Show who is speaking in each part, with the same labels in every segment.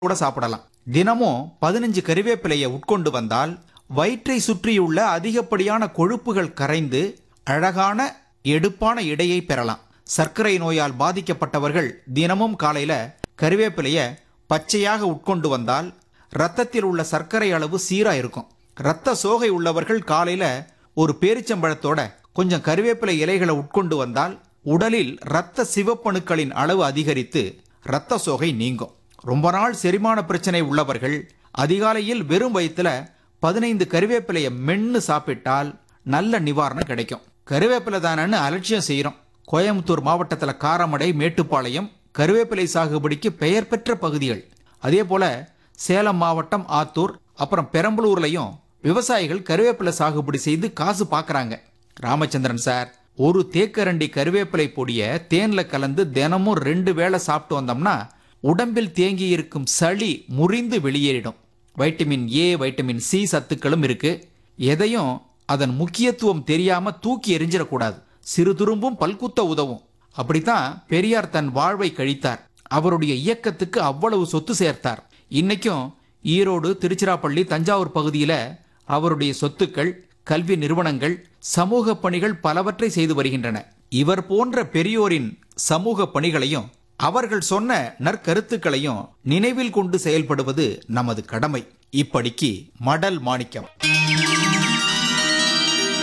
Speaker 1: கூட சாப்பிடலாம் தினமும் பதினஞ்சு கறிவேப்பிலையை உட்கொண்டு வந்தால் வயிற்றை சுற்றியுள்ள அதிகப்படியான கொழுப்புகள் கரைந்து அழகான எடுப்பான எடையை பெறலாம் சர்க்கரை நோயால் பாதிக்கப்பட்டவர்கள் தினமும் காலையில கறிவேப்பிலைய பச்சையாக உட்கொண்டு வந்தால் ரத்தத்தில் உள்ள சர்க்கரை அளவு சீரா இருக்கும் ரத்த சோகை உள்ளவர்கள் காலையில ஒரு பேரிச்சம்பழத்தோட கொஞ்சம் கறிவேப்பிலை இலைகளை உட்கொண்டு வந்தால் உடலில் இரத்த சிவப்பணுக்களின் அளவு அதிகரித்து இரத்த சோகை நீங்கும் ரொம்ப நாள் செரிமான பிரச்சனை உள்ளவர்கள் அதிகாலையில் வெறும் வயிற்றுல பதினைந்து கறிவேப்பிலையை மென்னு சாப்பிட்டால் நல்ல நிவாரணம் கிடைக்கும் கறிவேப்பிலை தானன்னு அலட்சியம் செய்கிறோம் கோயம்புத்தூர் மாவட்டத்தில் காரமடை மேட்டுப்பாளையம் கருவேப்பிலை சாகுபடிக்கு பெயர் பெற்ற பகுதிகள் அதே போல சேலம் மாவட்டம் ஆத்தூர் அப்புறம் பெரம்பலூர்லையும் விவசாயிகள் கருவேப்பிலை சாகுபடி செய்து காசு பார்க்கறாங்க ராமச்சந்திரன் சார் ஒரு தேக்கரண்டி கருவேப்பிலை பொடியை தேன்ல கலந்து தினமும் ரெண்டு வேளை சாப்பிட்டு வந்தோம்னா உடம்பில் தேங்கி இருக்கும் சளி முறிந்து வெளியேறிடும் வைட்டமின் ஏ வைட்டமின் சி சத்துக்களும் இருக்கு எதையும் அதன் முக்கியத்துவம் தெரியாம தூக்கி எறிஞ்சிடக்கூடாது சிறு துரும்பும் பல்குத்த உதவும் அப்படித்தான் பெரியார் தன் வாழ்வை கழித்தார் அவருடைய இயக்கத்துக்கு அவ்வளவு சொத்து சேர்த்தார் இன்னைக்கும் ஈரோடு திருச்சிராப்பள்ளி தஞ்சாவூர் பகுதியில அவருடைய சொத்துக்கள் கல்வி நிறுவனங்கள் சமூக பணிகள் பலவற்றை செய்து வருகின்றன இவர் போன்ற பெரியோரின் சமூக பணிகளையும் அவர்கள் சொன்ன நற்கருத்துக்களையும் நினைவில் கொண்டு செயல்படுவது நமது கடமை இப்படிக்கு மடல் மாணிக்கம்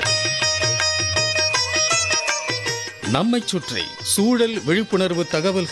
Speaker 2: நம்மைச் சுற்றி சூழல் விழிப்புணர்வு தகவல்